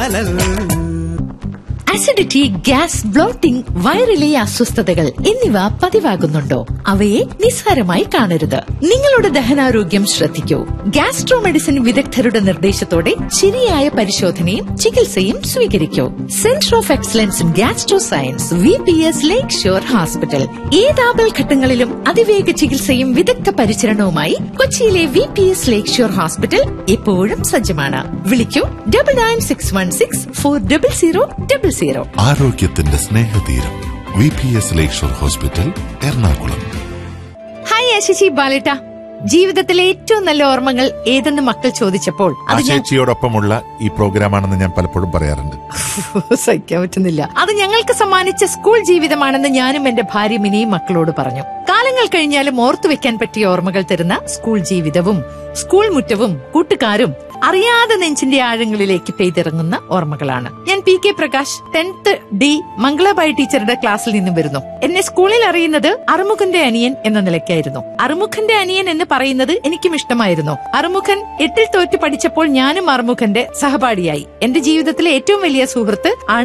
channel acidity gas blotting വയറിലെ അസ്വസ്ഥതകൾ എന്നിവ പതിവാകുന്നുണ്ടോ അവയെ നിസ്സാരമായി കാണരുത് നിങ്ങളുടെ ദഹനാരോഗ്യം ശ്രദ്ധിക്കൂ ഗ്യാസ്ട്രോ മെഡിസിൻ വിദഗ്ധരുടെ നിർദ്ദേശത്തോടെ ശരിയായ പരിശോധനയും ചികിത്സയും സ്വീകരിക്കൂ centre of excellence in gastro science V P S lakeshore hospital ഏതാപൽ ഘട്ടങ്ങളിലും അതിവേഗ ചികിത്സയും വിദഗ്ധ പരിചരണവുമായി കൊച്ചിയിലെ V P S lakeshore hospital എപ്പോഴും സജ്ജമാണ് വിളിക്കൂ double nine six one six four double zero double zero ആരോഗ്യത്തിന്റെ സ്നേഹതീരം V P S lakeshore hospital Ernakulam hi ആശിച്ചി ബാലേട്ട ജീവിതത്തിലെ ഏറ്റവും നല്ല ഓർമ്മകൾ ഏതെന്ന് മക്കൾ ചോദിച്ചപ്പോൾ ആ അത് ഞാൻ ചേച്ചിയോടൊപ്പമുള്ള ഈ പ്രോഗ്രാമാണെന്ന് ഞാൻ പലപ്പോഴും പറയാറുണ്ട് സഹിക്കാൻ പറ്റുന്നില്ല അത് ഞങ്ങൾക്ക് സമ്മാനിച്ച സ്കൂൾ ജീവിതമാണെന്ന് ഞാനും എന്റെ ഭാര്യ മിനിയും മക്കളോട് പറഞ്ഞു കാലങ്ങൾ കഴിഞ്ഞാലും ഓർത്തു വെക്കാൻ പറ്റിയ ഓർമ്മകൾ തരുന്ന സ്കൂൾ ജീവിതവും സ്കൂൾ മുറ്റവും കൂട്ടുകാരും അറിയാതെ നെഞ്ചിന്റെ ആഴങ്ങളിലേക്ക് പെയ്തിറങ്ങുന്ന ഓർമ്മകളാണ് ഞാൻ P K Prakash tenth D Mangalabai ടീച്ചറുടെ ക്ലാസ്സിൽ നിന്നും വരുന്നു എന്നെ സ്കൂളിൽ അറിയുന്നത് അറുമുഖന്റെ അനിയൻ എന്ന നിലയ്ക്കായിരുന്നു അറുമുഖന്റെ അനിയൻ എന്ന് പറയുന്നത് എനിക്കും ഇഷ്ടമായിരുന്നു അറുമുഖൻ എട്ടിൽ തോറ്റ് പഠിച്ചപ്പോൾ ഞാനും അറുമുഖന്റെ സഹപാഠിയായി എന്റെ ജീവിതത്തിലെ ഏറ്റവും വലിയ സുഹൃത്ത്